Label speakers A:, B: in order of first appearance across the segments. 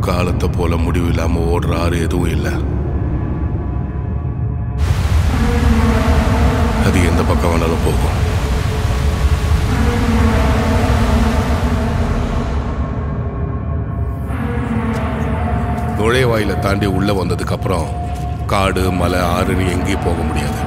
A: காலத்தை போல முடிவு இல்லாம ஓடுற ஆறு எதுவும் இல்லை அது எந்த பக்கம் வேணாலும் போகும் நுழைவாயில தாண்டி உள்ள வந்ததுக்கு அப்புறம் காடு மலை ஆறுன்னு எங்கேயும் போக முடியாது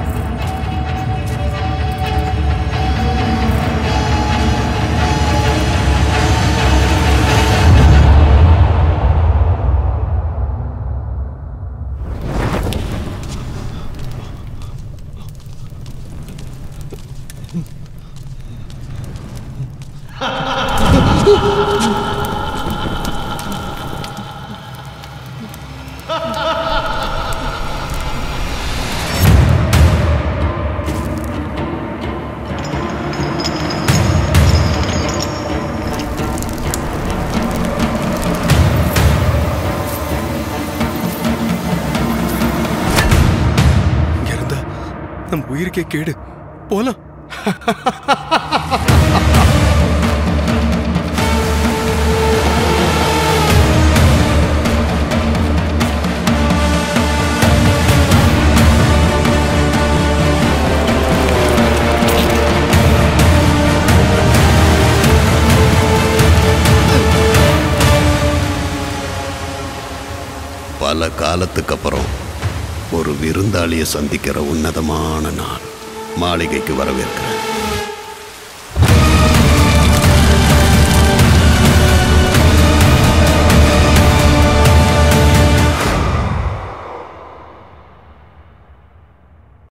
B: இங்க இருந்தா நம்ம உயிருக்கே கேடு போலாம்
C: பல காலத்துக்கு அப்புறம் ஒரு விருந்தாளியை சந்திக்கிற உன்னதமான நாள் மாளிகைக்கு வரவேற்கிறேன்